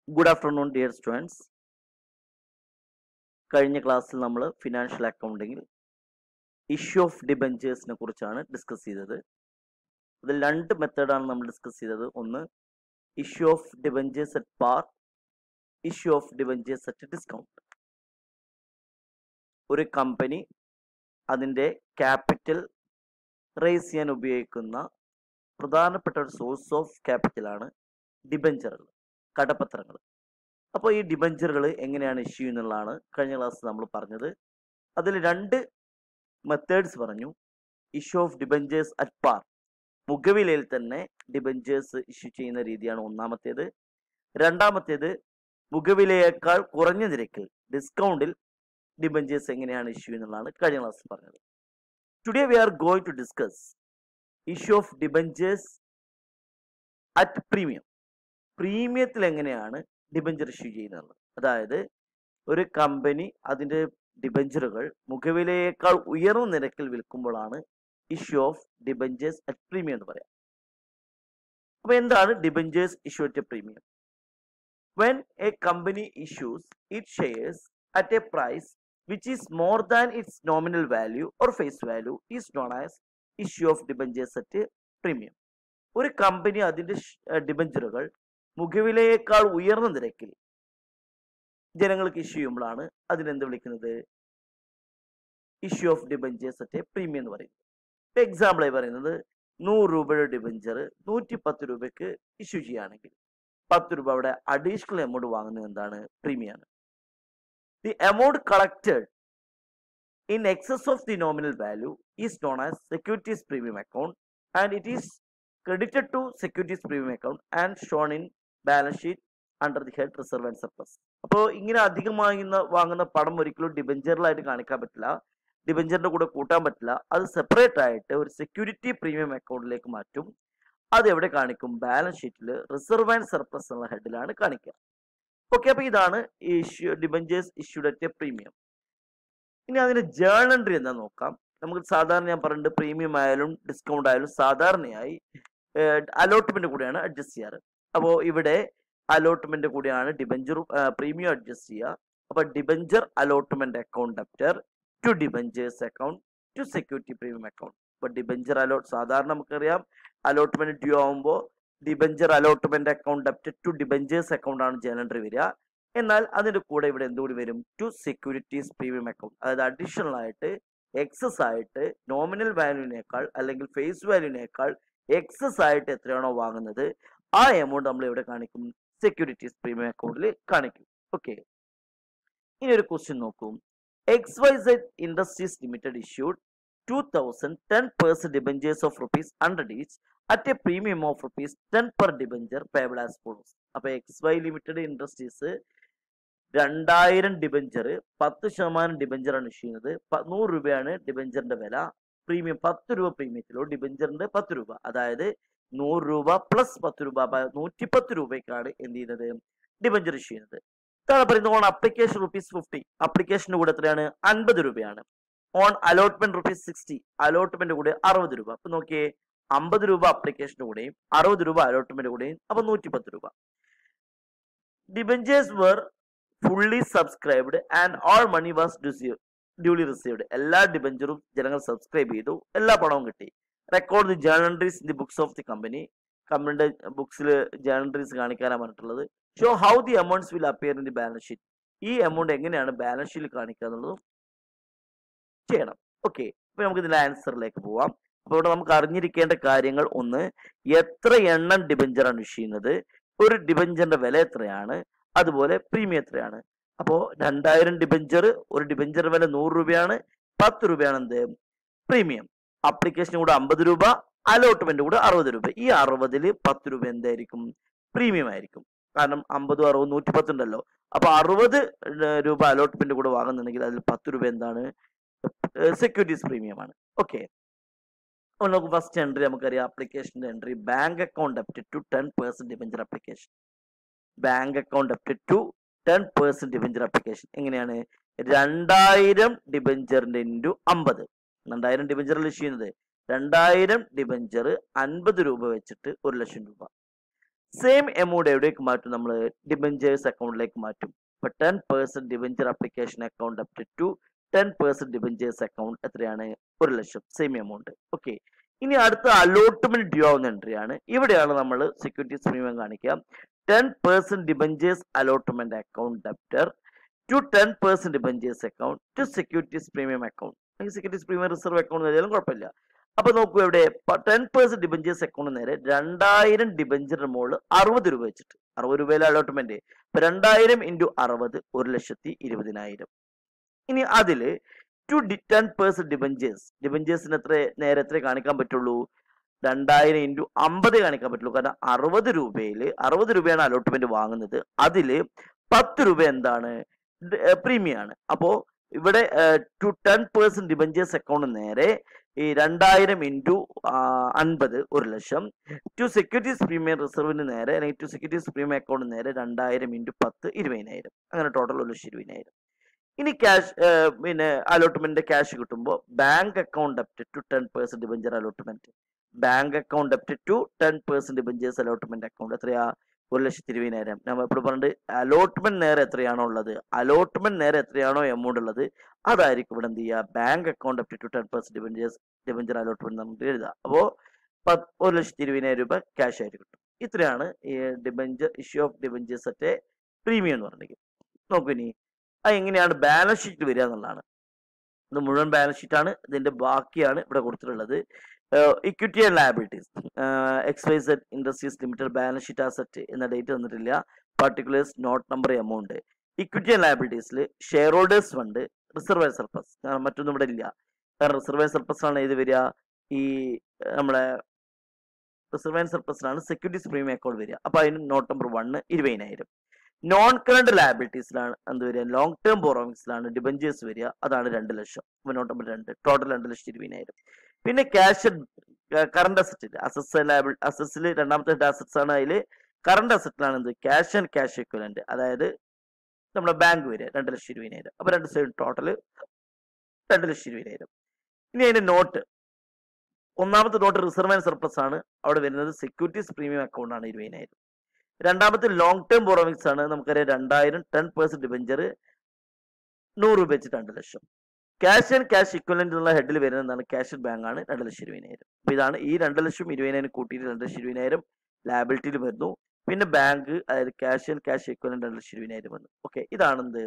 good afternoon dear students കഴിഞ്ഞ ക്ലാസ്സിൽ നമ്മൾ ഫിനാൻഷ്യൽ അക്കൗണ്ടിങ്ങിൽ ഇഷ്യൂ ഓഫ് ഡിബഞ്ചേഴ്സിനെ കുറിച്ചാണ് ഡിസ്കസ് ചെയ്തത് അതിൽ രണ്ട് മെത്തേഡാണ് നമ്മൾ ഡിസ്കസ് ചെയ്തത് ഒന്ന് issue of debentures at par issue of debentures at discount ഒരു കമ്പനി അതിൻ്റെ ക്യാപിറ്റൽ റേസ് ചെയ്യാൻ ഉപയോഗിക്കുന്ന പ്രധാനപ്പെട്ട ഒരു സോഴ്സ് ഓഫ് ക്യാപിറ്റലാണ് ഡിബഞ്ചറുകൾ കടപ്പത്രങ്ങൾ അപ്പോൾ ഈ ഡിബഞ്ചറുകൾ എങ്ങനെയാണ് ഇഷ്യൂ എന്നുള്ളതാണ് കഴിഞ്ഞ ക്ലാസ് നമ്മൾ പറഞ്ഞത് അതിൽ രണ്ട് മെത്തേഡ്സ് പറഞ്ഞു issue of debentures at par മുഖവിലയിൽ തന്നെ ഡിബഞ്ചേഴ്സ് ഇഷ്യൂ ചെയ്യുന്ന രീതിയാണ് ഒന്നാമത്തേത് രണ്ടാമത്തേത് മുഖവിലയേക്കാൾ കുറഞ്ഞ നിരക്കിൽ ഡിസ്കൗണ്ടിൽ ഡിബഞ്ചേഴ്സ് എങ്ങനെയാണ് ഇഷ്യൂ എന്നുള്ളതാണ് കഴിഞ്ഞ ക്ലാസ്സിൽ പറഞ്ഞത് today we are going to discuss issue of debentures at premium പ്രീമിയത്തിൽ എങ്ങനെയാണ് ഡിബഞ്ചർ ഇഷ്യൂ ചെയ്യുന്നത് അതായത് ഒരു കമ്പനി അതിൻ്റെ ഡിബഞ്ചറുകൾ മുഖവിലയേക്കാൾ ഉയർന്ന നിരക്കിൽ വിൽക്കുമ്പോഴാണ് issue of debentures at premium എന്ന് പറയാം അപ്പൊ എന്താണ് debentures issue at premium when a company issues it shares at a price which is more than its nominal value or face value is known as issue of debentures at premium ഒരു company അതിന്റെ ഡിബഞ്ചറുകൾ മുഖവിലയേക്കാൾ ഉയർന്ന നിരക്കിൽ ജനങ്ങൾക്ക് issue ചെയ്യുമ്പോഴാണ് അതിനെന്ത് വിളിക്കുന്നത് issue of debentures at premium എന്ന് പറയുന്നത് ഇപ്പൊ എക്സാമ്പിളായി പറയുന്നത് നൂറ് രൂപയുടെ ഡിബഞ്ചർ നൂറ്റി പത്ത് രൂപയ്ക്ക് ഇഷ്യൂ ചെയ്യുകയാണെങ്കിൽ പത്ത് രൂപ അവിടെ അഡീഷണൽ എമൗണ്ട് വാങ്ങുന്നത് എന്താണ് പ്രീമിയാണ് the amount collected in excess of the nominal value is known as securities premium account and it is credited to securities premium account and shown in balance sheet under the head reserve and surplus അപ്പോൾ ഇങ്ങനെ അധികം വാങ്ങുന്ന വാങ്ങുന്ന പണം ഒരിക്കലും ഡിബഞ്ചറിലായിട്ട് കാണിക്കാൻ പറ്റില്ല ഡിബഞ്ചറിന്റെ കൂടെ കൂട്ടാൻ പറ്റില്ല അത് സെപ്പറേറ്റ് ആയിട്ട് ഒരു സെക്യൂരിറ്റി പ്രീമിയം അക്കൗണ്ടിലേക്ക് മാറ്റും അത് എവിടെ കാണിക്കും ബാലൻസ് ഷീറ്റിൽ റിസർവ് ആൻഡ് സർപ്ലസ് എന്നുള്ള ഹെഡിലാണ് കാണിക്കുക ഓക്കെ അപ്പൊ ഇതാണ് issue debentures issued at a premium ഇനി അതിന്റെ ജേണൽ എൻട്രി എന്താ നോക്കാം നമുക്ക് സാധാരണ ഞാൻ പറഞ്ഞിട്ട് പ്രീമിയം ആയാലും ഡിസ്കൗണ്ട് ആയാലും സാധാരണയായി അലോട്ട്മെന്റ് കൂടെയാണ് അഡ്ജസ്റ്റ് ചെയ്യാറ് അപ്പോൾ ഇവിടെ അലോട്ട്മെന്റ് കൂടിയാണ് ഡിബഞ്ചർ പ്രീമിയം അഡ്ജസ്റ്റ് ചെയ്യുക അപ്പൊ debenture allotment account debtor to debentures account to security premium account അപ്പൊ ഡിബഞ്ചർ അലോട്ട് സാധാരണ നമുക്കറിയാം അലോട്ട്മെന്റ് ഡ്യൂ ആവുമ്പോൾ debenture allotment account debtor to debentures account ആണ് ജനറൽ വരിക എന്നാൽ അതിന്റെ കൂടെ ഇവിടെ എന്തുകൂടി വരും ടു സെക്യൂരിറ്റീസ് പ്രീമിയം അക്കൗണ്ട് അതായത് അഡീഷണൽ ആയിട്ട് എക്സസ് ആയിട്ട് നോമിനൽ വാല്യൂവിനേക്കാൾ അല്ലെങ്കിൽ ഫേസ് വാല്യൂവിനേക്കാൾ എക്സസ് ആയിട്ട് എത്രയാണോ വാങ്ങുന്നത് ആ എമൗണ്ട് നമ്മൾ ഇവിടെ കാണിക്കും സെക്യൂരിറ്റീസ് പ്രീമിയം അക്കൗണ്ടിൽ കാണിക്കും ഓക്കെ ഇനി ഒരു ക്വസ്റ്റ്യൻ നോക്കൂ X Y Z industries limited issued two thousand ten percent debentures of rupees hundred each at a premium of rupees ten per debenture payable as follows അപ്പൊ X Y limited industries രണ്ടായിരം debenture പത്ത് ശതമാനം ഡിബഞ്ചറാണ് issue ചെയ്യുന്നത് നൂറ് രൂപയാണ് ഡിബഞ്ചറിന്റെ വില premium പത്ത് രൂപ പ്രീമിയത്തിലോ ഡിബഞ്ചറിന്റെ പത്ത് രൂപ അതായത് നൂറ് രൂപ പ്ലസ് പത്ത് രൂപ നൂറ്റിപ്പത്ത് രൂപയ്ക്കാണ് എന്ത് ചെയ്യുന്നത് ഡിബഞ്ചർ ഇഷ്യൂ ചെയ്യുന്നത് താഴെ പറയുന്നത് ഓൺ അപ്ലിക്കേഷൻ റുപ്പീസ് ഫിഫ്റ്റി അപ്ലിക്കേഷന്റെ കൂടെ എത്രയാണ് അൻപത് രൂപയാണ് on allotment rupees sixty allotment കൂടെ അറുപത് രൂപ അപ്പൊ നോക്കിയേ അമ്പത് രൂപ അപ്ലിക്കേഷന്റെ കൂടെയും അറുപത് രൂപ അലോട്ട്മെന്റ് കൂടെയും അപ്പൊ നൂറ്റിപ്പത്ത് രൂപ debentures were fully subscribed and all money was duly received എല്ലാ ഡിബഞ്ചറും ജനങ്ങൾ സബ്സ്ക്രൈബ് ചെയ്തു എല്ലാ പണവും കിട്ടി record the journal entries in the books of the company കമ്പനിയുടെ ബുക്സിൽ ജേണൽട്രീസ് കാണിക്കാനാണ് പറഞ്ഞിട്ടുള്ളത് show how the amounts will appear in the balance sheet ഈ എമൗണ്ട് എങ്ങനെയാണ് ബാലൻസ് ഷീറ്റിൽ കാണിക്കുക എന്നുള്ളതും ചെയ്യണം ഓക്കെ അപ്പൊ നമുക്ക് ഇതിന്റെ ആൻസറിലേക്ക് പോവാം അപ്പൊ ഇവിടെ നമുക്ക് അറിഞ്ഞിരിക്കേണ്ട കാര്യങ്ങൾ ഒന്ന് എത്ര എണ്ണം ഡിബഞ്ചറാണ് ഇഷ്യൂ ചെയ്യുന്നത് ഒരു ഡിബഞ്ചറിന്റെ വില എത്രയാണ് അതുപോലെ പ്രീമിയം എത്രയാണ് അപ്പോ രണ്ടായിരം ഡിബഞ്ചർ ഒരു ഡിബഞ്ചർ വില നൂറ് രൂപയാണ് പത്ത് രൂപയാണ് എന്ത് പ്രീമിയം അപ്ലിക്കേഷൻ കൂടെ അമ്പത് രൂപ അലോട്ട്മെന്റ് കൂടെ അറുപത് രൂപ ഈ അറുപതില് പത്ത് രൂപ എന്തായിരിക്കും പ്രീമിയം ആയിരിക്കും കാരണം അമ്പതും അറുപതും നൂറ്റി പത്തുണ്ടല്ലോ അപ്പൊ അറുപത് രൂപ അലോട്ട്മെന്റ് കൂടെ വാങ്ങുന്നുണ്ടെങ്കിൽ അതിൽ പത്ത് രൂപ എന്താണ് സെക്യൂരിറ്റീസ് പ്രീമിയം ആണ് ഓക്കെ നമുക്ക് ഫസ്റ്റ് എൻട്രി നമുക്കറിയാം അപ്ലിക്കേഷന്റെ entry bank account apt to ten percent debenture application bank account apt to ten percent debenture application എങ്ങനെയാണ് രണ്ടായിരം ഡിബഞ്ചറിന്റെ ഇൻറ്റു അമ്പത് രണ്ടായിരം ഡിബഞ്ചറിൽ ഇഷ്യൂ ചെയ്യുന്നത് രണ്ടായിരം ഡിബഞ്ചർ അൻപത് രൂപ വെച്ചിട്ട് ഒരു ലക്ഷം രൂപ സെയിം എമൗണ്ട് എവിടേക്ക് മാറ്റും നമ്മൾ ഡിബഞ്ചേഴ്സ് അക്കൗണ്ടിലേക്ക് മാറ്റും ഇപ്പൊ ten percent debenture application account up to ten percent debentures account എത്രയാണ് ഒരു ലക്ഷം സെയിം എമൗണ്ട് ഓക്കെ ഇനി അടുത്ത അലോട്ട്മെന്റ് ഡ്യൂ ആവുന്ന എൻട്രി ആണ് ഇവിടെയാണ് നമ്മൾ സെക്യൂരിറ്റീസ് പ്രീമിയം കാണിക്കുക ten percent debentures allotment account debtor to ten percent debentures account to securities premium account securities premium reserve account നൽകിയാലും കുഴപ്പമില്ല അപ്പൊ നോക്കൂ ഇവിടെ ടെൻ പേഴ്സെന്റ് ഡിബഞ്ചേഴ്സ് അക്കൗണ്ട് നേരെ രണ്ടായിരം ഡിബഞ്ചറിന് മുകളിൽ അറുപത് രൂപ വെച്ചിട്ട് അറുപത് രൂപയിലെ അലോട്ട്മെന്റ് ഇപ്പൊ രണ്ടായിരം ഇൻറ്റു അറുപത് ഒരു ലക്ഷത്തി ഇരുപതിനായിരം ഇനി അതില് to the ten percent debentures ഡിബഞ്ചേഴ്സിന് എത്ര നേരെ എത്ര കാണിക്കാൻ പറ്റുള്ളൂ രണ്ടായിരം ഇൻറ്റു അമ്പത് കാണിക്കാൻ പറ്റുള്ളൂ കാരണം അറുപത് രൂപയിൽ അറുപത് രൂപയാണ് അലോട്ട്മെന്റ് വാങ്ങുന്നത് അതില് പത്ത് രൂപ എന്താണ് പ്രീമിയം ആണ് അപ്പോ ഇവിടെ to ten percent debentures account നേരെ ഈ രണ്ടായിരം ഇൻറ്റു അൻപത് ഒരു ലക്ഷം ടു സെക്യൂരിറ്റീസ് പ്രീമിയം റിസർവിന് നേരെ അല്ലെങ്കിൽ ടു സെക്യൂരിറ്റീസ് പ്രീമിയം അക്കൗണ്ട് നേരെ രണ്ടായിരം ഇൻറ്റു പത്ത് ഇരുപതിനായിരം അങ്ങനെ ടോട്ടൽ ഒരു ലക്ഷം ഇരുപതിനായിരം ഇനി ക്യാഷ് പിന്നെ അലോട്ട്മെന്റ് ക്യാഷ് കിട്ടുമ്പോൾ bank account apt to ten percent debenture allotment bank account apt to ten percent debentures allotment account എത്രയാ ഒരു ലക്ഷത്തി ഇരുപതിനായിരം നമ്മൾ എപ്പോഴും പറഞ്ഞിട്ട് അലോട്ട്മെന്റ് നേരെ എത്രയാണോ ഉള്ളത് അലോട്ട്മെന്റ് നേരെ എത്രയാണോ എമൗണ്ട് ഉള്ളത് അതായിരിക്കും ഇവിടെ എന്ത് ചെയ്യുക bank account up to ten percent debentures debenture allotment നമുക്ക് എഴുതുക അപ്പോൾ ഒരു ലക്ഷത്തി ഇരുപതിനായിരം രൂപ ക്യാഷ് ആയിട്ട് കിട്ടും ഇത്രയാണ് ഈ debenture issue of debentures at premium എന്ന് പറഞ്ഞിരിക്കും നോക്കൂ ഇനി അത് എങ്ങനെയാണ് ബാലൻസ് ഷീറ്റ് വരിക എന്നുള്ളതാണ് ഇത് മുഴുവൻ ബാലൻസ് ഷീറ്റ് ആണ് ഇതിന്റെ ബാക്കിയാണ് ഇവിടെ കൊടുത്തിട്ടുള്ളത് equity and liabilities X Y Z industries limited balance sheet asset എന്ന ഡേറ്റ് തന്നിട്ടില്ല particulars note number amount equity and ലയബിലിറ്റീസിൽ share holders fund reserve surplus കാരണം മറ്റൊന്നും ഇവിടെ ഇല്ല കാരണം റിസർവ് സർപ്ലസ് ആണ് ഇത് വരിക ഈ നമ്മളെ റിസർവ് സർപ്ലസിലാണ് സെക്യൂരിറ്റീസ് പ്രീമിയം അക്കൗണ്ട് വരിക അപ്പൊ അതിന് നോട്ട് നമ്പർ വണ്ണ് ഇരുപതിനായിരം നോൺ കറണ്ട് ലയബിലിറ്റീസിലാണ് എന്ത് വരിക ലോങ് ടേം ബോറോവിങ്സിലാണ് ഡിബഞ്ചേഴ്സ് വരിക അതാണ് രണ്ട് ലക്ഷം നോട്ട് നമ്പർ രണ്ട് ടോട്ടൽ രണ്ട് ലക്ഷത്തി ഇരുപതിനായിരം പിന്നെ ക്യാഷ് കറണ്ട് അസറ്റ് അസസ് ലയബിൾ അസസിൽ രണ്ടാമത്തെ അസറ്റ്സ് ആണ് അതിൽ കറണ്ട് അസറ്റിലാണ് എന്ത് ക്യാഷ് ആൻഡ് ക്യാഷ് ഇക്വലന്റ് അതായത് നമ്മുടെ ബാങ്ക് വരിക രണ്ട് ലക്ഷം ഇരുപതിനായിരം അപ്പൊ രണ്ട് സൈഡ് ടോട്ടൽ രണ്ട് ലക്ഷം ഇരുപതിനായിരം ഇനി അതിന്റെ നോട്ട് ഒന്നാമത്തെ നോട്ട് റിസർവ് ആൻഡ് സർപ്ലസ് ആണ് അവിടെ വരുന്നത് സെക്യൂരിറ്റീസ് പ്രീമിയം അക്കൗണ്ട് ആണ് ഇരുപതിനായിരം രണ്ടാമത്തെ ലോങ് ടേം ബോറോവിങ്സ് ആണ് നമുക്കറിയാം രണ്ടായിരം ടെൻ പെർസെന്റ് ഡിബഞ്ചർ നൂറ് രൂപ വെച്ച് രണ്ട് lakh cash and cash equivalent എന്നുള്ള ഹെഡിൽ വരുന്നതാണ് ക്യാഷ് ബാങ്ക് ആണ് രണ്ട് ലക്ഷം ഇരുപതിനായിരം അപ്പൊ ഇതാണ് ഈ രണ്ട് ലക്ഷം ഇരുപതിനായിരം കൂട്ടിയിട്ട് രണ്ട് ലക്ഷം ഇരുപതിനായിരം ലാബിലിറ്റിയിൽ വരുന്നു പിന്നെ ബാങ്ക് അതായത് ക്യാഷ് ആൻഡ് ക്യാഷ് ഇക്വലന്റ് രണ്ട് ലക്ഷം ഇരുപതിനായിരം വന്നു ഓക്കെ ഇതാണ് എന്ത്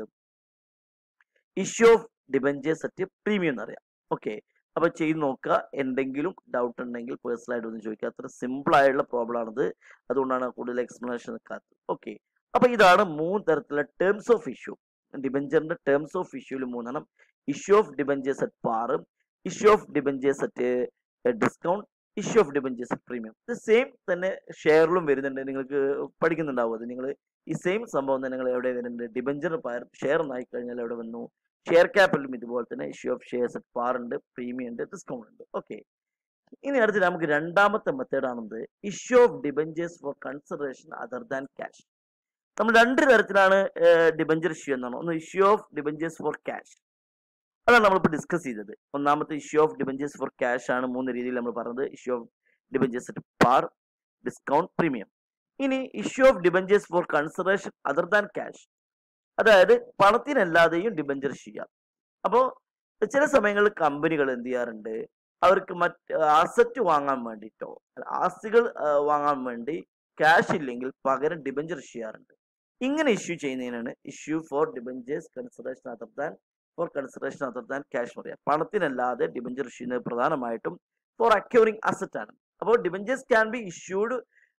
issue of debentures at premium എന്ന് അറിയാം ഓക്കെ അപ്പൊ ചെയ്ത് നോക്കുക എന്തെങ്കിലും ഡൗട്ട് ഉണ്ടെങ്കിൽ പേഴ്സണൽ ആയിട്ട് ഒന്ന് ചോദിക്കുക അത്ര സിമ്പിൾ ആയിട്ടുള്ള പ്രോബ്ലം ആണിത് അതുകൊണ്ടാണ് കൂടുതൽ എക്സ്പ്ലനേഷൻ നിൽക്കാത്തത് ഓക്കെ അപ്പൊ ഇതാണ് മൂന്ന് തരത്തിലുള്ള ടേംസ് ഓഫ് ഇഷ്യൂ ഡിബഞ്ചറിന്റെ ടേംസ് ഓഫ് ഇഷ്യൂല് മൂന്നെണ്ണം issue of debentures at par issue of debentures at discount issue of debentures at premium ഇത് സെയിം തന്നെ ഷെയറിലും വരുന്നുണ്ട് നിങ്ങൾക്ക് പഠിക്കുന്നുണ്ടാവും അത് നിങ്ങൾ ഈ സെയിം സംഭവം തന്നെ നിങ്ങൾ എവിടെ വരുന്നുണ്ട് ഡിബഞ്ചർ ഷെയർ എന്നായി കഴിഞ്ഞാൽ എവിടെ വന്നു ഷെയർ ക്യാപിറ്റലും ഇതുപോലെ തന്നെ issue of shares at par ഉണ്ട് പ്രീമിയം ഉണ്ട് ഡിസ്കൗണ്ട് ഉണ്ട് ഓക്കെ ഇനി അടുത്ത് നമുക്ക് രണ്ടാമത്തെ മെത്തേഡ് ആണെന്ത് issue of debentures for consideration other than cash നമ്മൾ രണ്ട് തരത്തിലാണ് ഡിബഞ്ചർ ഇഷ്യൂ എന്നാണ് ഒന്ന് issue of debentures for cash അതാണ് നമ്മളിപ്പോൾ ഡിസ്കസ് ചെയ്തത് ഒന്നാമത്തെ issue of debentures for cash ആണ് മൂന്ന് രീതിയിൽ നമ്മൾ പറഞ്ഞത് issue of debentures at par discount premium ഇനി issue of debentures for consideration other than cash അതായത് പണത്തിനല്ലാതെയും ഡിബഞ്ചർ ചെയ്യാം അപ്പോൾ ചില സമയങ്ങളിൽ കമ്പനികൾ എന്ത് ചെയ്യാറുണ്ട് അവർക്ക് മറ്റ് അസറ്റ് വാങ്ങാൻ വേണ്ടിയിട്ടോ ആസ്തികൾ വാങ്ങാൻ വേണ്ടി ക്യാഷ് ഇല്ലെങ്കിൽ പകരം ഡിബഞ്ചർ ചെയ്യാറുണ്ട് ഇങ്ങനെ ഇഷ്യൂ ചെയ്യുന്നതിനാണ് issue for debentures consideration other than for consideration other than cash പറയാം പണത്തിനല്ലാതെ ഡിബഞ്ചർ ഇഷ്യൂ ചെയ്യുന്നത് പ്രധാനമായിട്ടും ഫോർ അക്യൂറിംഗ് അസറ്റ് ആണ് അപ്പോൾ debentures can be issued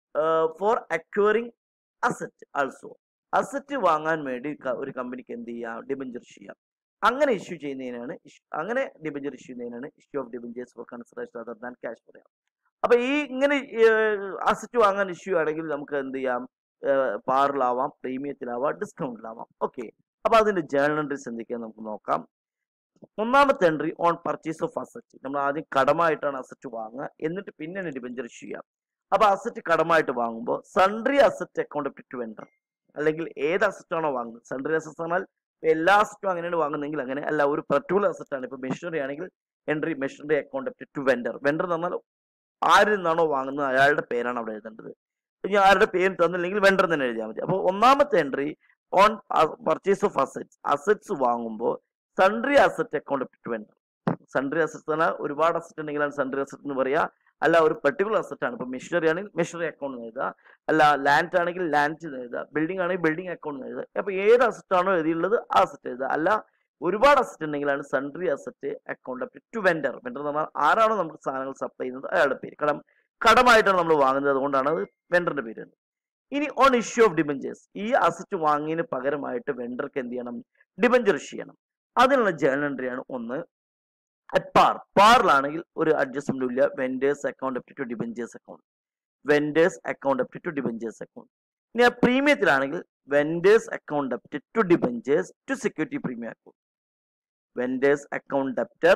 for acquiring asset also asset വാങ്ങാൻ വേണ്ടി ഒരു കമ്പനിക്ക് എന്ത് ചെയ്യാം ഡിബഞ്ചർ ചെയ്യാം അങ്ങനെ ഇഷ്യൂ ചെയ്യുന്നതിനാണ് അങ്ങനെ ഡിബഞ്ചർ ഇഷ്യൂ ചെയ്യുന്നതിനാണ് issue of debentures for consideration other than cash പറയാം അപ്പൊ ഈ ഇങ്ങനെ അസറ്റ് വാങ്ങാൻ ഇഷ്യൂ ആണെങ്കിൽ നമുക്ക് എന്ത് ചെയ്യാം പാറിലാവാം പ്രീമിയത്തിലാവാം ഡിസ്കൗണ്ടിലാവാം ഓക്കെ അപ്പൊ അതിന്റെ ജേണൽ എൻട്രീസ് എന്തൊക്കെയാന്ന് നമുക്ക് നോക്കാം ഒന്നാമത്തെ entry on purchase of asset നമ്മൾ ആദ്യം കടമായിട്ടാണ് അസറ്റ് വാങ്ങുക എന്നിട്ട് പിന്നെ ഡിബഞ്ചർ ഇഷ്യൂ ചെയ്യാം അപ്പൊ അസറ്റ് കടമായിട്ട് വാങ്ങുമ്പോൾ sundry asset account to vendor അല്ലെങ്കിൽ ഏത് അസറ്റ് ആണോ വാങ്ങുന്നത് സൺട്രി അസറ്റ് എന്നാൽ എല്ലാ അസറ്റും അങ്ങനെയാണ് വാങ്ങുന്നതെങ്കിൽ അങ്ങനെ അല്ല ഒരു പെർട്ടിക്കുലർ അസറ്റ് ആണ് ഇപ്പൊ മെഷീനറി ആണെങ്കിൽ entry machinery account to vendor vendor എന്ന് പറഞ്ഞാൽ ആരിൽ നിന്നാണോ വാങ്ങുന്നത് അയാളുടെ പേരാണ് അവിടെ എഴുതേണ്ടത് ഇനി ആരുടെ പേര് തന്നില്ലെങ്കിൽ വെണ്ടർ തന്നെ എഴുതിയാൽ മതി അപ്പോൾ ഒന്നാമത്തെ entry on purchase of assets assets വാങ്ങുമ്പോൾ sundry asset account to vendor sundry assets പറഞ്ഞാൽ ഒരുപാട് അസറ്റ് ഉണ്ടെങ്കിലാണ് സൺട്രി അസറ്റ് എന്ന് പറയുക അല്ല ഒരു പെർട്ടിക്കുലർ അസറ്റ് ആണ് ഇപ്പൊ മെഷീനറി ആണെങ്കിൽ മെഷീനറി അക്കൗണ്ട് എന്ന് എഴുതുക അല്ല ലാൻഡ് ആണെങ്കിൽ ലാൻഡ് എന്ന് എഴുതുക ബിൽഡിംഗ് ആണെങ്കിൽ ബിൽഡിംഗ് അക്കൗണ്ട് എന്ന് എഴുതുക അപ്പൊ ഏത് അസറ്റ് ആണോ എഴുതിയുള്ളത് ആ അസറ്റ് എഴുതുക അല്ല ഒരുപാട് അസറ്റ് ഉണ്ടെങ്കിലാണ് sundry asset account to vendor vendor എന്ന് പറഞ്ഞാൽ ആരാണോ നമുക്ക് സാധനങ്ങൾ സപ്ലൈ ചെയ്യുന്നത് അയാളുടെ പേര് കടം കടമായിട്ടാണ് നമ്മൾ വാങ്ങുന്നത് അതുകൊണ്ടാണ് അത് വെണ്ടറിന്റെ പേര് ഇനി ഓൺ ഇഷ്യൂ ഓഫ് ഡിബഞ്ചേഴ്സ് ഈ അസറ്റ് വാങ്ങിയതിന് പകരമായിട്ട് വെണ്ടർക്ക് എന്ത് ചെയ്യണം ഡിബഞ്ചർ ഇഷ്യൂ ചെയ്യണം അതിനുള്ള ജേണൽ എൻട്രിയാണ് ഒന്ന് അറ്റ് പാർ പാറിലാണെങ്കിൽ ഒരു അഡ്ജസ്റ്റ്മെന്റ് ഇല്ല vendors account up to debentures account vendors account up to debentures account ഇനി ആ പ്രീമിയത്തിലാണെങ്കിൽ vendors account up to debentures to security premium account vendors account debtor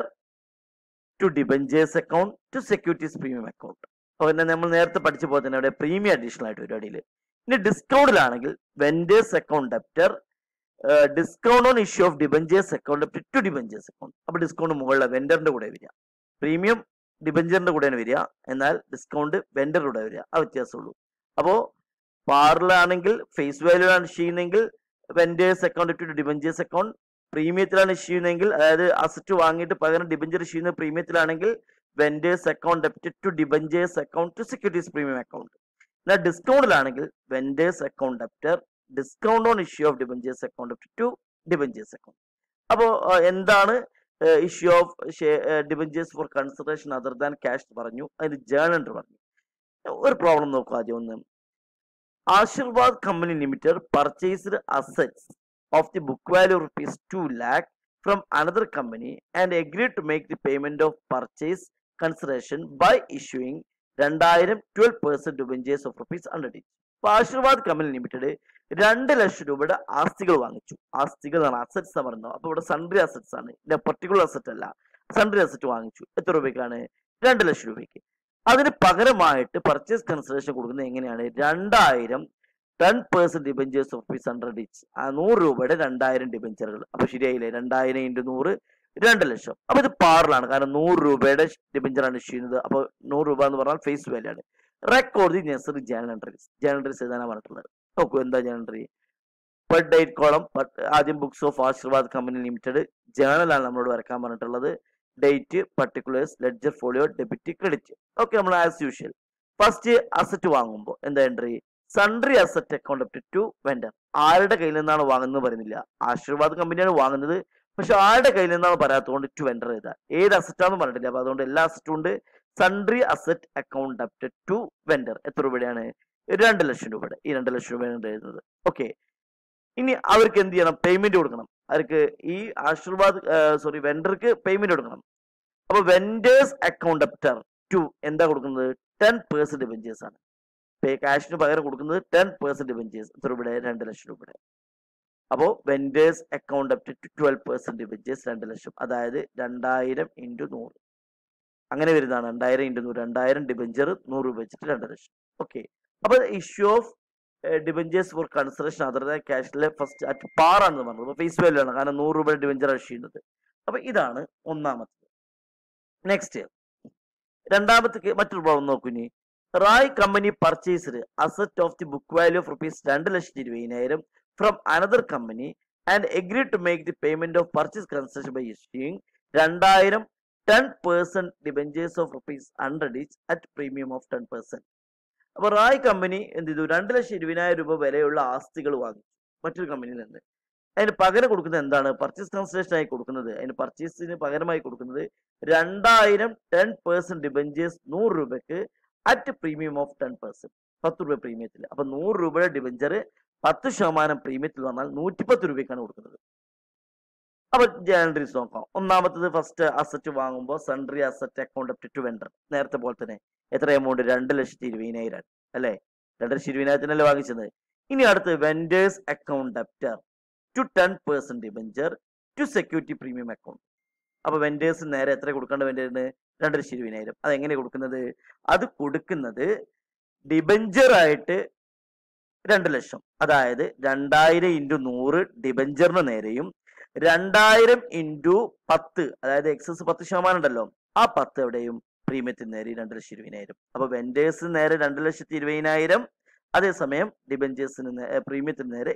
to debentures account to securities premium account അപ്പോൾ പിന്നെ നമ്മൾ നേരത്തെ പഠിച്ച പോലെ തന്നെ അവിടെ പ്രീമിയം അഡീഷണൽ ആയിട്ട് വരും അടിയിൽ ഇനി ഡിസ്കൗണ്ടിലാണെങ്കിൽ vendors account debtor discount on issue of debentures account to debentures account അപ്പോൾ ഡിസ്കൗണ്ട് മുകളിലെ വെൻഡറിന്റെ കൂടെ വരിക പ്രീമിയം ഡിബഞ്ചറിന്റെ കൂടെയാണ് വരിക എന്നാൽ ഡിസ്കൗണ്ട് വെൻഡറുടെ കൂടെ വരിക ആ വ്യത്യാസമുള്ളൂ അപ്പോൾ പാറിലാണെങ്കിൽ ഫേസ് വാല്യൂ ആണ് ഇഷ്യൂ ചെയ്യുന്നതെങ്കിൽ vendors account to debentures account പ്രീമിയത്തിലാണ് ഇഷ്യൂ ചെയ്യുന്നതെങ്കിൽ അതായത് അസറ്റ് വാങ്ങിയിട്ട് പകരം ഡിബഞ്ചർ ഇഷ്യൂ ചെയ്യുന്ന പ്രീമിയത്തിലാണെങ്കിൽ വെൻഡേഴ്സ് അക്കൗണ്ട് ഡെപ്റ്റ് to debentures account to securities premium account എന്നാൽ ഡിസ്കൗണ്ടിലാണെങ്കിൽ vendors account debtor discount on issue of debentures account to debentures account അപ്പോൾ എന്താണ് issue of debentures for consideration other than cash പറഞ്ഞു അതിന് journal പറഞ്ഞു ഒരു പ്രോബ്ലം നോക്കുക ആദ്യം ഒന്ന് Aashirvad company limited purchased assets of the book value rupees two lakh from another company and agree to make the payment of purchase consideration by issuing രണ്ടായിരം twelve percent debentures of rupees hundred ഇപ്പൊ Ashirvad company limited രണ്ട് ലക്ഷം രൂപയുടെ ആസ്തികൾ വാങ്ങിച്ചു ആസ്തികൾ ആണ് assets പറയുന്നത് അപ്പൊ ഇവിടെ സൺട്രി അസറ്റ്സ് ആണ് ഇതിന്റെ പെർട്ടിക്കുലർ അസറ്റ് അല്ല സൺട്രി അസറ്റ് വാങ്ങിച്ചു എത്ര രൂപയ്ക്കാണ് രണ്ട് ലക്ഷം രൂപയ്ക്ക് അതിന് പകരമായിട്ട് പർച്ചേസ് കൺസിഡറേഷൻ കൊടുക്കുന്നത് എങ്ങനെയാണ് രണ്ടായിരം ten percent debentures of rupees hundred each ആ നൂറ് രൂപയുടെ രണ്ടായിരം ഡിബഞ്ചറുകൾ അപ്പൊ ശരിയായില്ലേ രണ്ടായിരം ഇൻറ്റു നൂറ് രണ്ട് ലക്ഷം അപ്പൊ ഇത് പാറിലാണ് കാരണം നൂറ് രൂപയുടെ ഡിബഞ്ചറാണ് ഇഷ്യൂ ചെയ്യുന്നത് അപ്പൊ നൂറ് രൂപ എന്ന് പറഞ്ഞാൽ ഫേസ് വാല്യൂ ആണ് record the necessary journal entries journal entries എഴുതാനാണ് പറഞ്ഞിട്ടുള്ളത് നോക്കൂ എന്താ journal entry per date column ആദ്യം books of Ashirvad company limited ജേണലാണ് നമ്മളോട് വരക്കാൻ പറഞ്ഞിട്ടുള്ളത് date particulars ledger folio debit credit okay നമ്മൾ ആസ് യൂഷ്വൽ ഫസ്റ്റ് അസറ്റ് വാങ്ങുമ്പോൾ എന്താ entry sundry asset account to vendor ആരുടെ കയ്യിൽ നിന്നാണ് വാങ്ങുന്നത് പറയുന്നില്ല ആശീർവാദ് കമ്പനിയാണ് വാങ്ങുന്നത് പക്ഷെ ആരുടെ കയ്യിൽ നിന്നാണ് പറയാത്തതുകൊണ്ട് ടു വെൻഡർ ചെയ്ത ഏത് അസറ്റാന്ന് പറഞ്ഞിട്ടില്ല അപ്പൊ അതുകൊണ്ട് എല്ലാ അസറ്റും ഉണ്ട് sundry asset account apt to vendor എത്ര രൂപയുടെയാണ് രണ്ട് ലക്ഷം രൂപയുടെ ഈ രണ്ട് ലക്ഷം രൂപയാണ് എഴുതുന്നത് ഓക്കെ ഇനി അവർക്ക് എന്ത് ചെയ്യണം പേയ്മെന്റ് കൊടുക്കണം അവർക്ക് ഈ ആശീർവാദ് സോറി വെൻഡർക്ക് പേയ്മെന്റ് കൊടുക്കണം അപ്പൊ വെൻഡേഴ്സ് അക്കൗണ്ട് അപ്റ്റർ ടു എന്താ കൊടുക്കുന്നത് ടെൻ പേഴ്സെന്റ് ഡിബഞ്ചേഴ്സ് ആണ് പേ ക്യാഷിന് പകരം കൊടുക്കുന്നത് ടെൻ പേഴ്സെന്റ് ഡിബഞ്ചേഴ്സ് എത്ര രൂപയുടെ രണ്ട് ലക്ഷം രൂപയുടെ അപ്പോൾ vendors account up to twelve percent debentures രണ്ട് ലക്ഷം അതായത് രണ്ടായിരം ഇൻറ്റു നൂറ് അങ്ങനെ വരുന്നതാണ് രണ്ടായിരം ഇൻറ്റു നൂറ് രണ്ടായിരം ഡിബഞ്ചർ നൂറ് രൂപ വെച്ചിട്ട് രണ്ട് ലക്ഷം ഓക്കെ അപ്പോൾ issue of debentures for consideration other than ക്യാഷിലെ ഫസ്റ്റ് അറ്റ് പാർ ആണെന്ന് പറഞ്ഞത് അപ്പോൾ ഫേസ് വാല്യൂ ആണ് കാരണം നൂറ് രൂപയുടെ ഡിബഞ്ചർ ഇഷ്യൂ ചെയ്യുന്നത് അപ്പോൾ ഇതാണ് ഒന്നാമത്തത് നെക്സ്റ്റ് രണ്ടാമത്തെ മറ്റൊരു പ്രോബ്ലം നോക്കൂ ഇനി Rai company purchased asset of the book value of rupees രണ്ട് ലക്ഷത്തി ഇരുപതിനായിരം from another company and agree to make the payment of purchase concession by issuing രണ്ടായിരം ten percent debentures of rupees hundred each at premium of ten percent അപ്പൊ Rai company എന്ത് ചെയ്തു രണ്ട് ലക്ഷം ഇരുപതിനായിരം രൂപ വിലയുള്ള ആസ്തികൾ വാങ്ങിച്ചു മറ്റൊരു കമ്പനിയിൽ നിന്ന് അതിന് പകരം കൊടുക്കുന്നത് എന്താണ് പർച്ചേസ് കൺസിഡറേഷൻ ആയി കൊടുക്കുന്നത് അതിന് പർച്ചേസിന് പകരമായി കൊടുക്കുന്നത് രണ്ടായിരം ടെൻ പേഴ്സെന്റ് ഡിബഞ്ചേഴ്സ് നൂറ് രൂപയ്ക്ക് at premium of ten percent പത്ത് രൂപ പ്രീമിയത്തിൽ അപ്പൊ നൂറ് രൂപയുടെ ഡിബഞ്ചർ പത്ത് ശതമാനം പ്രീമിയത്തിൽ വന്നാൽ നൂറ്റിപ്പത്ത് രൂപയ്ക്കാണ് കൊടുക്കുന്നത് അപ്പൊ ജേണറീസ് നോക്കാം ഒന്നാമത്തത് ഫസ്റ്റ് അസറ്റ് വാങ്ങുമ്പോൾ sundry asset account up to vendor നേരത്തെ പോലെ തന്നെ എത്ര എമൗണ്ട് രണ്ട് ലക്ഷത്തി ഇരുപതിനായിരം അല്ലെ രണ്ട് ലക്ഷത്തി ഇരുപതിനായിരത്തിനല്ലേ വാങ്ങിച്ചത് ഇനി അടുത്ത് vendors account debtor to ten percent debenture to security premium account അപ്പൊ വെൻഡേഴ്സ് നേരെ എത്ര കൊടുക്കേണ്ട വെൻഡേറിന് രണ്ട് ലക്ഷത്തി ഇരുപതിനായിരം അത് എങ്ങനെ കൊടുക്കുന്നത് അത് കൊടുക്കുന്നത് ഡിബഞ്ചർ ആയിട്ട് രണ്ട് ലക്ഷം അതായത് രണ്ടായിരം ഇൻറ്റു നൂറ് ഡിബഞ്ചറിന് നേരെയും രണ്ടായിരം ഇൻറ്റു പത്ത് അതായത് എക്സസ് പത്ത് ശതമാനം ഉണ്ടല്ലോ ആ പത്ത് എവിടെയും പ്രീമിയത്തിന് നേരെ രണ്ട് ലക്ഷത്തി ഇരുപതിനായിരം അപ്പൊ വെൻഡേഴ്സ് നേരെ രണ്ട് ലക്ഷത്തി ഇരുപതിനായിരം അതേസമയം ഡിബഞ്ചേഴ്സിന് പ്രീമിയത്തിന് നേരെ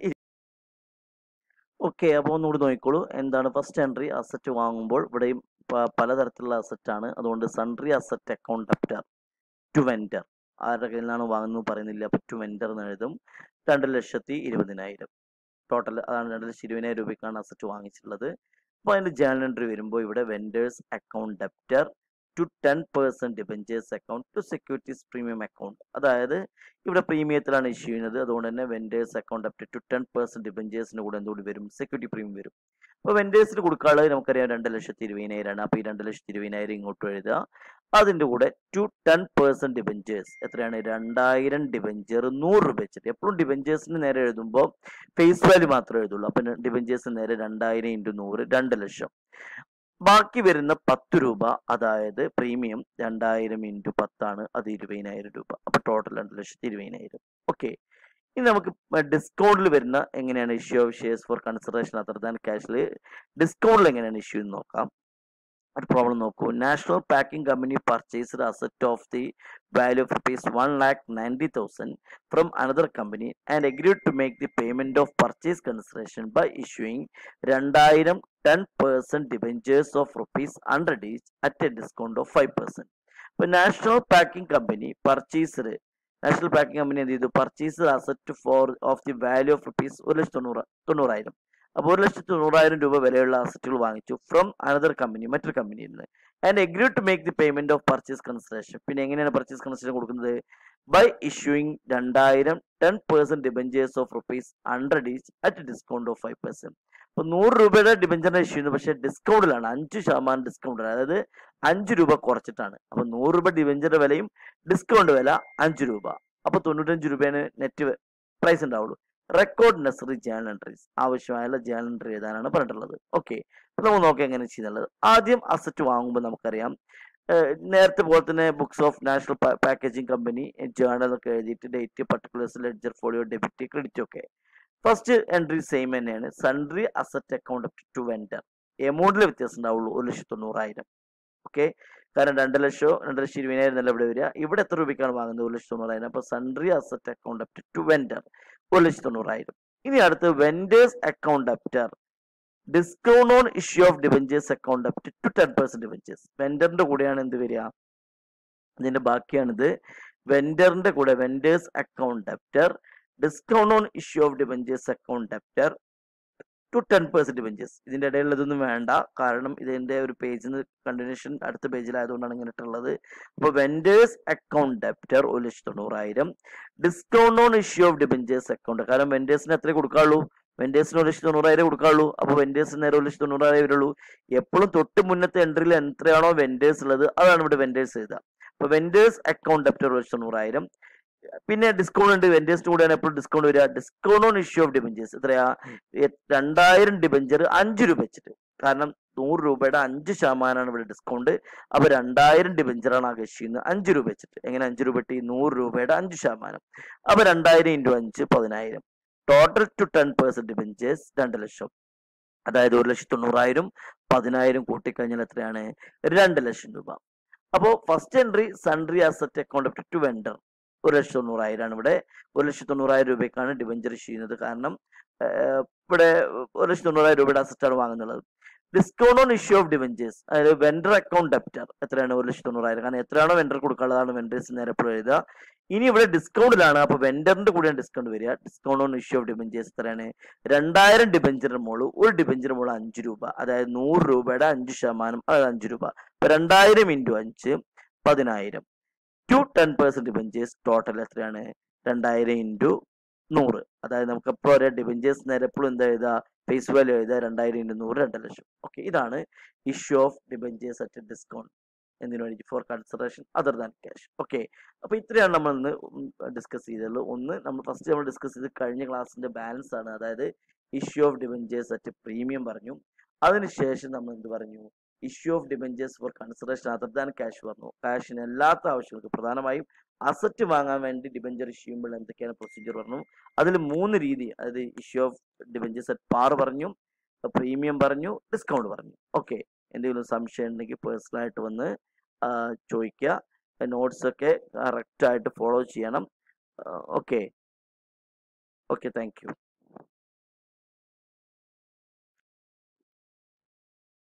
ഓക്കെ അപ്പോൾ ഒന്നുകൂടി നോക്കിക്കോളൂ എന്താണ് ഫസ്റ്റ് എൻട്രി അസറ്റ് വാങ്ങുമ്പോൾ ഇവിടെയും പ- പലതരത്തിലുള്ള അസറ്റ് ആണ് അതുകൊണ്ട് sundry asset account debtor to vendor ആരുടെ കയ്യിൽ നിന്നാണ് വാങ്ങുന്നത് പറയുന്നില്ല അപ്പോൾ ടു വെൻഡർ എന്ന് എഴുതും രണ്ട് ലക്ഷത്തി ഇരുപതിനായിരം ടോട്ടൽ അതാണ് രണ്ട് ലക്ഷത്തി ഇരുപതിനായിരം രൂപയ്ക്കാണ് അസറ്റ് വാങ്ങിച്ചിട്ടുള്ളത് അപ്പോൾ അതിൻ്റെ ജേണൽ എൻട്രി വരുമ്പോൾ ഇവിടെ vendors account debtor to ten percent debentures account to securities premium account അതായത് ഇവിടെ പ്രീമിയത്തിലാണ് ഇഷ്യൂ ചെയ്യുന്നത് അതുകൊണ്ട് തന്നെ vendors account up to ten percent ഡിബഞ്ചേഴ്സിന് കൂടെ എന്തുകൂടി വരും സെക്യൂരിറ്റി പ്രീമിയം വരും അപ്പോൾ വെൻഡേഴ്സിന് കൊടുക്കാനുള്ളത് നമുക്കറിയാം രണ്ട് ലക്ഷത്തി ഇരുപതിനായിരമാണ് അപ്പോൾ ഈ രണ്ട് ലക്ഷത്തി ഇരുപതിനായിരം ഇങ്ങോട്ട് എഴുതുക അതിൻ്റെ കൂടെ ടു ടെൻ പെർസെന്റ് ഡിബഞ്ചേഴ്സ് എത്രയാണ് രണ്ടായിരം ഡിബഞ്ചർ നൂറ് രൂപ വെച്ചിട്ട് എപ്പോഴും ഡിബഞ്ചേഴ്സിന് നേരെ എഴുതുമ്പോൾ ഫേസ് വാല്യൂ മാത്രമേ എഴുതുള്ളൂ അപ്പം ഡിബഞ്ചേഴ്സിന് നേരെ രണ്ടായിരം ഇൻറ്റു നൂറ് രണ്ട് ലക്ഷം ബാക്കി വരുന്ന പത്ത് രൂപ അതായത് പ്രീമിയം രണ്ടായിരം ഇൻറ്റു പത്താണ് അത് ഇരുപതിനായിരം രൂപ അപ്പൊ ടോട്ടൽ രണ്ട് ലക്ഷത്തി ഇരുപതിനായിരം ഓക്കെ ഇനി നമുക്ക് ഡിസ്കൗണ്ടിൽ വരുന്ന എങ്ങനെയാണ് issue of shares for consideration other than ക്യാഷിൽ ഡിസ്കൗണ്ടിൽ എങ്ങനെയാണ് ഇഷ്യൂ എന്ന് നോക്കാം ഒരു പ്രോബ്ലം നോക്കൂ national packing company purchased asset of the value of rupees one lakh ninety thousand from another company and agreed to make the payment of purchase consideration by issuing രണ്ടായിരം ten percent debentures of rupees hundred each at a discount of five percent ഇപ്പൊ national packing company purchaser national packing company എന്ത് ചെയ്തു purchase asset for of the value of rupees ഒരു ലക്ഷത്തി തൊണ്ണൂറ് തൊണ്ണൂറായിരം അപ്പോൾ ഒരു ലക്ഷത്തി തൊണ്ണൂറായിരം രൂപ വിലയുള്ള അസറ്റുകൾ വാങ്ങിച്ചു ഫ്രം അനദർ കമ്പനി മറ്റൊരു കമ്പനിയിൽ നിന്ന് and agreed to make the payment of purchase consideration പിന്നെ എങ്ങനെയാണ് പർച്ചേസ് കൺസിഡറേഷൻ കൊടുക്കുന്നത് ബൈ ഇഷ്യൂയിങ് രണ്ടായിരം ten percent debentures of rupees hundred each at discount of five percent അപ്പൊ നൂറ് രൂപയുടെ ഡിബഞ്ചറിന്റെ ഇഷ്യൂ ചെയ്യുന്നത് പക്ഷേ ഡിസ്കൗണ്ടിലാണ് അഞ്ച് ശതമാനം ഡിസ്കൗണ്ട് അതായത് അഞ്ച് രൂപ കുറച്ചിട്ടാണ് അപ്പൊ നൂറ് രൂപ ഡിബഞ്ചറിന്റെ വിലയും ഡിസ്കൗണ്ട് വില അഞ്ച് രൂപ അപ്പൊ തൊണ്ണൂറ്റഞ്ച് രൂപയാണ് നെറ്റ് പ്രൈസ് ഉണ്ടാവുള്ളൂ റെക്കോർഡ് നെസറി ജേണൽ എൻട്രീസ് ആവശ്യമായുള്ള ജേണൽ എൻട്രി എഴുതാനാണ് പറഞ്ഞിട്ടുള്ളത് ഓക്കെ അപ്പൊ നമുക്ക് നോക്കാം എങ്ങനെ ചെയ്യുന്നുള്ളത് ആദ്യം അസറ്റ് വാങ്ങുമ്പോൾ നമുക്കറിയാം ഏഹ് നേരത്തെ പോലെ തന്നെ books of national packaging company journal ഒക്കെ എഴുതിയിട്ട് date particulars ledger folio debit credit ഒക്കെ ഫസ്റ്റ് എൻട്രി സെയിം തന്നെയാണ് sundry asset account to vendor എമൗണ്ടിൽ വ്യത്യാസം ഉണ്ടാവുള്ളൂ ഒരു ലക്ഷത്തി തൊണ്ണൂറായിരം ഓക്കെ കാരണം രണ്ട് ലക്ഷമോ രണ്ട് ലക്ഷത്തി ഇരുപതിനായിരം എന്നല്ല ഇവിടെ വരിക ഇവിടെ എത്ര രൂപയ്ക്കാണ് വാങ്ങുന്നത് ഒരു ലക്ഷത്തി തൊണ്ണൂറായിരം അപ്പൊ sundry asset account up to vendor ഒരു ലക്ഷത്തി തൊണ്ണൂറായിരം ഇനി അടുത്ത് vendors account after discount on issue of debentures account up to ten percent debentures വെൻഡറിന്റെ കൂടെയാണ് എന്ത് വരിക അതിന്റെ ബാക്കിയാണിത് വെൻഡറിന്റെ കൂടെ vendors account debtor discount on issue of debentures account debtor to ten percent debentures ഇതിന്റെ ഇടയിൽ ഇതൊന്നും വേണ്ട കാരണം ഇതിന്റെ ഒരു പേജിൽ നിന്ന് കണ്ടിന്യൂഷൻ അടുത്ത പേജിലായതുകൊണ്ടാണ് ഇങ്ങനെ ഇട്ടുള്ളത് അപ്പോൾ വെൻഡേഴ്സ് അക്കൗണ്ട് ഡെപ്റ്റർ ഒരു ലക്ഷത്തി തൊണ്ണൂറായിരം discount on issue of debentures account കാരണം വെൻഡേഴ്സിന് എത്ര കൊടുക്കാവുള്ളൂ വെൻഡേഴ്സിന് ഒരു ലക്ഷത്തി തൊണ്ണൂറായിരം കൊടുക്കാവുള്ളൂ അപ്പോൾ വെൻഡേഴ്സിന് നേരെ ഒരു ലക്ഷത്തി തൊണ്ണൂറായിരം വരുള്ളൂ എപ്പോഴും തൊട്ട് മുന്നത്തെ എൻട്രിയിൽ എത്രയാണോ വെൻഡേഴ്സ് ഉള്ളത് അതാണ് ഇവിടെ വെൻഡേഴ്സ് എഴുതുക അപ്പൊ വെൻഡേഴ്സ് അക്കൗണ്ട് ഡെപ്റ്റർ ഒരു ലക്ഷത്തി തൊണ്ണൂറായിരം പിന്നെ ഡിസ്കൗണ്ട് ഉണ്ട് വെൻഡേഴ്സിന് കൂടെയാണ് എപ്പോഴും ഡിസ്കൗണ്ട് വരിക discount on issue of debentures എത്രയാ എ- രണ്ടായിരം ഡിബഞ്ചർ അഞ്ച് രൂപ വെച്ചിട്ട് കാരണം നൂറ് രൂപയുടെ അഞ്ച് ശതമാനമാണ് ഇവിടെ ഡിസ്കൗണ്ട് അപ്പൊ രണ്ടായിരം ഡിബഞ്ചറാണ് ആകെ ഇഷ്യൂ ചെയ്യുന്നത് അഞ്ച് രൂപ വെച്ചിട്ട് എങ്ങനെ അഞ്ച് രൂപ ഇട്ട് ഈ നൂറ് രൂപയുടെ അഞ്ച് ശതമാനം അപ്പൊ രണ്ടായിരം ഇൻറ്റു അഞ്ച് പതിനായിരം total to ten percent debentures രണ്ട് ലക്ഷം അതായത് ഒരു ലക്ഷത്തി തൊണ്ണൂറായിരം പതിനായിരം കൂട്ടിക്കഴിഞ്ഞാൽ എത്രയാണ് രണ്ട് ലക്ഷം രൂപ അപ്പോൾ first entry sundry asset account to vendor ഒരു ലക്ഷത്തി തൊണ്ണൂറായിരമാണ് ഇവിടെ ഒരു ലക്ഷത്തി തൊണ്ണൂറായിരം രൂപയ്ക്കാണ് ഡിബഞ്ചർ ചെയ്യുന്നത് കാരണം ആഹ് ഇവിടെ ഒരു ലക്ഷത്തി തൊണ്ണൂറായിരം രൂപയുടെ അസറ്റാണ് വാങ്ങുന്നുള്ളത് discount on issue of debentures അതായത് വെൻഡർ അക്കൗണ്ട് ഡെപ്റ്റർ എത്രയാണ് ഒരു ലക്ഷത്തി തൊണ്ണൂറായിരം കാരണം എത്രയാണോ വെൻഡർ കൊടുക്കാനുള്ളതാണ് വെൻഡേഴ്സ് നേരെ എപ്പോഴും എഴുതുക ഇനി ഇവിടെ ഡിസ്കൗണ്ടിലാണ് അപ്പൊ വെൻഡറിന്റെ കൂടെയാണ് ഡിസ്കൗണ്ട് വരിക discount on issue of debentures എത്രയാണ് രണ്ടായിരം ഡിബഞ്ചറിന് മോള് ഒരു ഡിബഞ്ചറിന് മോള് അഞ്ച് രൂപ അതായത് നൂറ് രൂപയുടെ അഞ്ച് ശതമാനം അതായത് അഞ്ച് രൂപ അപ്പൊ രണ്ടായിരം ഇൻറ്റു അഞ്ച് പതിനായിരം to ten percent debentures total എത്രയാണ് രണ്ടായിരം ഇൻറ്റു നൂറ് അതായത് നമുക്ക് എപ്പോഴും ഒരേ ഡിബഞ്ചേഴ്സ് നേരെ എപ്പോഴും എന്താ എഴുതുക ഫേസ് വാല്യൂ എഴുതുക രണ്ടായിരം ഇൻറ്റു നൂറ് രണ്ട് ലക്ഷം ഓക്കെ ഇതാണ് issue of debentures at discount എന്തിനു വേണ്ടി for consideration other than cash okay അപ്പൊ ഇത്രയാണ് നമ്മൾ ഇന്ന് ഡിസ്കസ് ചെയ്തുള്ളൂ ഒന്ന് നമ്മൾ ഫസ്റ്റ് നമ്മൾ ഡിസ്കസ് ചെയ്ത് കഴിഞ്ഞ ക്ലാസ്സിന്റെ ബാലൻസ് ആണ് അതായത് issue of debentures at premium പറഞ്ഞു അതിനുശേഷം നമ്മൾ എന്ത് പറഞ്ഞു issue of debentures for consideration other than cash പറഞ്ഞു ക്യാഷിന് എല്ലാത്ത ആവശ്യങ്ങൾക്ക് പ്രധാനമായും അസറ്റ് വാങ്ങാൻ വേണ്ടി ഡിബഞ്ചർ ഇഷ്യൂ ചെയ്യുമ്പോൾ എന്തൊക്കെയാണ് പ്രൊസീജിയർ പറഞ്ഞു അതിൽ മൂന്ന് രീതി അതായത് issue of debentures at par പറഞ്ഞു പ്രീമിയം പറഞ്ഞു ഡിസ്കൗണ്ട് പറഞ്ഞു ഓക്കെ എന്തെങ്കിലും സംശയം ഉണ്ടെങ്കിൽ പേഴ്സണലായിട്ട് വന്ന് ആ, ചോദിക്കുക നോട്ട്സ് ഒക്കെ കറക്റ്റ് ആയിട്ട് ഫോളോ ചെയ്യണം ഓക്കെ ഓക്കെ താങ്ക് യു